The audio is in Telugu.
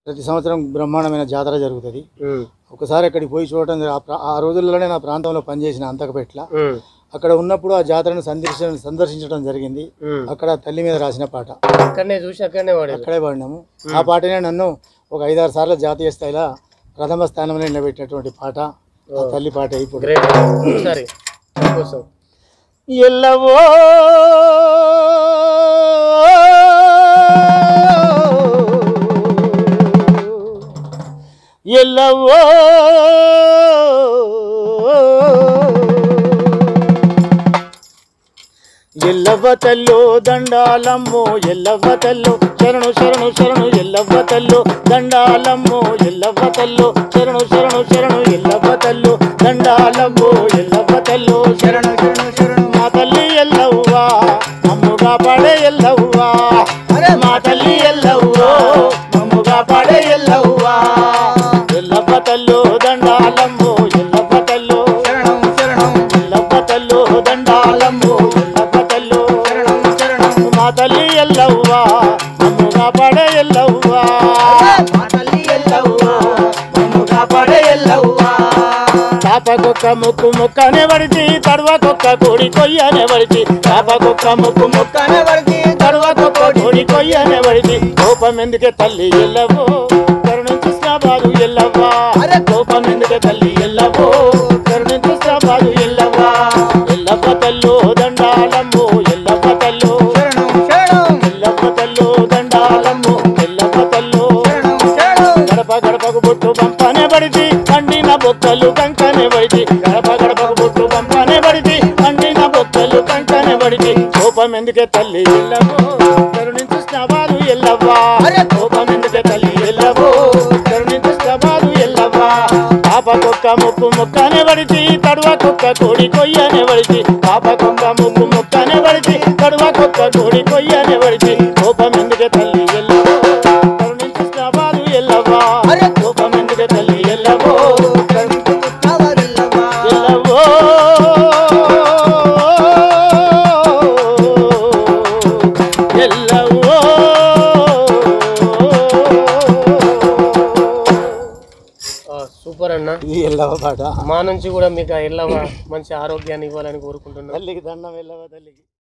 ప్రతి సంవత్సరం బ్రహ్మాండమైన జాతర జరుగుతుంది ఉమ్, ఒకసారి అక్కడికి పోయి చూడటం జరి- ఆ ప్రా- ఆ రోజుల్లోనే నా ప్రాంతంలో పనిచేసిన అంతకపెట్ల ఉమ్, అక్కడ ఉన్నప్పుడు ఆ జాతరను సందర్శ సందర్శించడం జరిగింది ఉమ్. అక్కడ తల్లి మీద రాసిన పాట అక్కడనే చూసి అక్కడనే వాడేది అక్కడే పాడినాము ఆ పాటనే నన్ను ఒక ఐదారు సార్లు జాతీయ స్థాయిలో ప్రథమ స్థానంలో నిలబెట్టినటువంటి పాట ఆ తల్లి పాట ఇప్పుడు గ్రేట్ ఒకసారి కోసం ఎల్లవో ఎల్లవో ఎల్లవ్వ తల్లో దండాలమ్మో ఎల్లవ్వ తల్లో శరణు శరణు శరణు ఎల్లవ్వ తల్లో దండాలమ్మో ఎల్లవ్వ తల్లో శరణు శరణు శరణు ఎల్లవ్వ తల్లో దండాలమ్మో ఎల్లవ్వ తల్లో శరణు శరణు శరణు మా తల్లి ఎల్లవ్వా మమ్ముగా పడే ఎల్లవ్వా మా తల్లి ఎల్లవ్వో మమ్ముగా పడే ఎల్లవ్వా ఎల్లవ్వ తల్లో దండాలమ్మో ఎల్లవ్వ తల్లో శరణం శరణం ఎల్లవ్వ తల్లో దండాలమ్మో ఎల్లవ్వ తల్లో శరణం శరణం మా తల్లి ఎల్లవ్వా మమ్ము కాపాడే ఎల్లవ్వా మా తల్లి ఎల్లవ్వా మమ్ము కాపాడే ఎల్లవ్వా తాపకొక్క ముక్కు ముక్కనే పడిచి తడవకొక్క కోడి కొయ్యనే పడిచి తాపకొక్క ముక్కు ముక్క కనబడితే తడవకొక్క కోడి కొయ్యనే పడిచి కోపం ఎందుకే తల్లి ఎల్లవో కరుణించు బాదు ఎల్లవ్వా అరే కోపం ఎందుకే తల్లి ఎల్లవో కరుణించు బాదు ఎల్లవ్వా ఎల్లవ్వ తల్లో దండాలమ్మో ఎల్లవ్వ తల్లో శరణం శరణం ఎల్లవ్వ తల్లో దండాలమ్మో ఎల్లవ్వ తల్లో శరణం శరణం గడప గడపకు బొట్టు పంపనే పడిచి అండిన బొక్కలు కంకనే పడిచి గడప గడపకు బొట్టు పంపనే పడిచి అండిన బొక్కలు కంకనే పడిచి కోపం ఎందుకే తల్లి ఎల్లవో కరుణించు స్నవాలు ఎల్లవ్వా అరే కోపం ఎందుకే తల్లి ఎల్లవో కరుణించు స్నవాలు ఎల్లవ్వా పాపకొక్క ముక్కు ముక్కనే పడిచి తడువ కుక్క కోడి కొయ్యనే పడిచి పాపకొక్క ముక్కు ముక్కనే పడిచి తడువ కుక్క కోడి కొయ్యనే పడిచి కోపం ఎందుకే తల్లి ఎల్లవో కరుణించు స్నవాలు ఎల్లవ్వా అరే కోపం ఎందుకే తల్లి ఎల్లవో కావాలెల్లవ్వా ఎల్లవో ఎల్లవో సూపర్ అన్న ఇది ఎల్లవ పాట మా నుంచి కూడా మీకు ఆ ఎల్లవ మంచి ఆరోగ్యాన్ని ఇవ్వాలని కోరుకుంటున్నాను తల్లికి దండం ఎల్లవ తల్లికి